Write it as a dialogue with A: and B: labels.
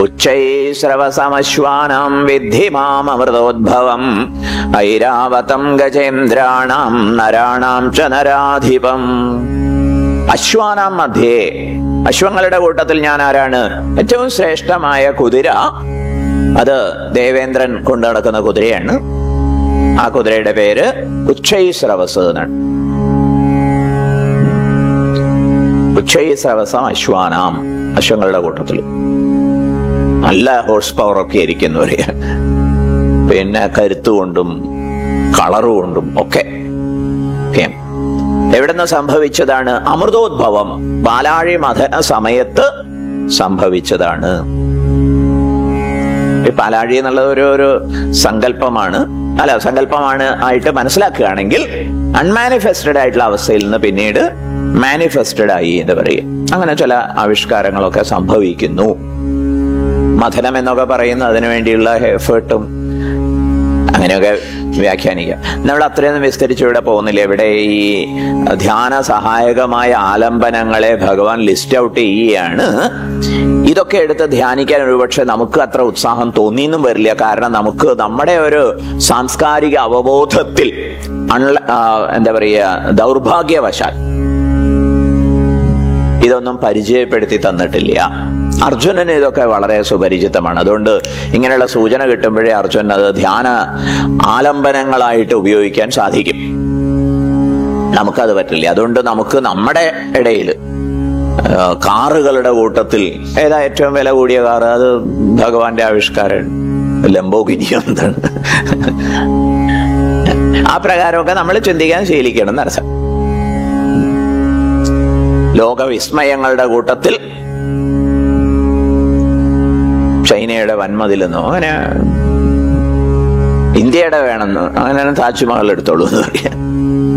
A: ഉച്ചൈസ്രവസമശ്വാനാം വിദ്ധി മാമൃതോദ്ഭവം ഐരാവതം ഗജേന്ദ്രാണാം നരാണാം ച നരാധിപം അശ്വാനാം മധ്യേ അശ്വങ്ങളുടെ കൂട്ടത്തിൽ ഞാൻ ആരാണ് ഏറ്റവും ശ്രേഷ്ഠമായ കുതിര അത് ദേവേന്ദ്രൻ കൊണ്ടു നടക്കുന്ന കുതിരയാണ് ആ കുതിരയുടെ പേര് ഉച്ചൈസ്രവസ് എന്നാണ് ഉച്ചൈസ്രവസം അശ്വാനാം അശ്വങ്ങളുടെ കൂട്ടത്തിൽ നല്ല ഹോഴ്സ് പവർ ഒക്കെ ഇരിക്കുന്നവര് പിന്നെ കരുത്തുകൊണ്ടും കളറുകൊണ്ടും ഒക്കെ ഓക്കെ എവിടുന്ന് സംഭവിച്ചതാണ് അമൃതോദ്ഭവം ബാലാഴി മഥന സമയത്ത് സംഭവിച്ചതാണ് ഈ പാലാഴി എന്നുള്ളത് ഒരു ഒരു സങ്കല്പമാണ് അല്ല സങ്കല്പമാണ് ആയിട്ട് മനസ്സിലാക്കുകയാണെങ്കിൽ അൺമാനിഫെസ്റ്റഡ് ആയിട്ടുള്ള അവസ്ഥയിൽ നിന്ന് പിന്നീട് മാനിഫെസ്റ്റഡ് ആയി എന്ന് പറയും അങ്ങനെ ചില ആവിഷ്കാരങ്ങളൊക്കെ സംഭവിക്കുന്നു മഥനം എന്നൊക്കെ പറയുന്നത് അതിനു വേണ്ടിയുള്ള എഫേർട്ടും അങ്ങനെയൊക്കെ വ്യാഖ്യാനിക്കാം നമ്മൾ അത്രയൊന്നും വിസ്തരിച്ച് ഇവിടെ പോകുന്നില്ല ഇവിടെ ഈ ധ്യാന സഹായകമായ ആലംബനങ്ങളെ ഭഗവാൻ ലിസ്റ്റ് ഔട്ട് ചെയ്യുകയാണ് ഇതൊക്കെ എടുത്ത് ധ്യാനിക്കാൻ ഒരുപക്ഷെ നമുക്ക് അത്ര ഉത്സാഹം തോന്നിയെന്നും വരില്ല കാരണം നമുക്ക് നമ്മുടെ ഒരു സാംസ്കാരിക അവബോധത്തിൽ അൺല ആ, എന്താ പറയുക ദൗർഭാഗ്യവശാൽ ഇതൊന്നും പരിചയപ്പെടുത്തി തന്നിട്ടില്ല അർജുനന് ഇതൊക്കെ വളരെ സുപരിചിതമാണ് അതുകൊണ്ട് ഇങ്ങനെയുള്ള സൂചന കിട്ടുമ്പോഴേ അർജുനൻ അത് ധ്യാന ആലംബനങ്ങളായിട്ട് ഉപയോഗിക്കാൻ സാധിക്കും നമുക്കത് പറ്റില്ല അതുകൊണ്ട് നമുക്ക് നമ്മുടെ ഇടയിൽ കാറുകളുടെ കൂട്ടത്തിൽ ഏതാ ഏറ്റവും വില കൂടിയ കാറ് അത് ഭഗവാന്റെ ആവിഷ്കാരം ലംബോഗിനി എന്താണ് ആ പ്രകാരമൊക്കെ നമ്മൾ ചിന്തിക്കാൻ ശീലിക്കണം എന്നർത്ഥം ലോകവിസ്മയങ്ങളുടെ കൂട്ടത്തിൽ ചൈനയുടെ വൻമതിലെന്നോ അങ്ങനെ ഇന്ത്യയുടെ വേണമെന്നോ അങ്ങനെ താജ്മഹൽ എടുത്തോളൂ എന്ന് പറയാം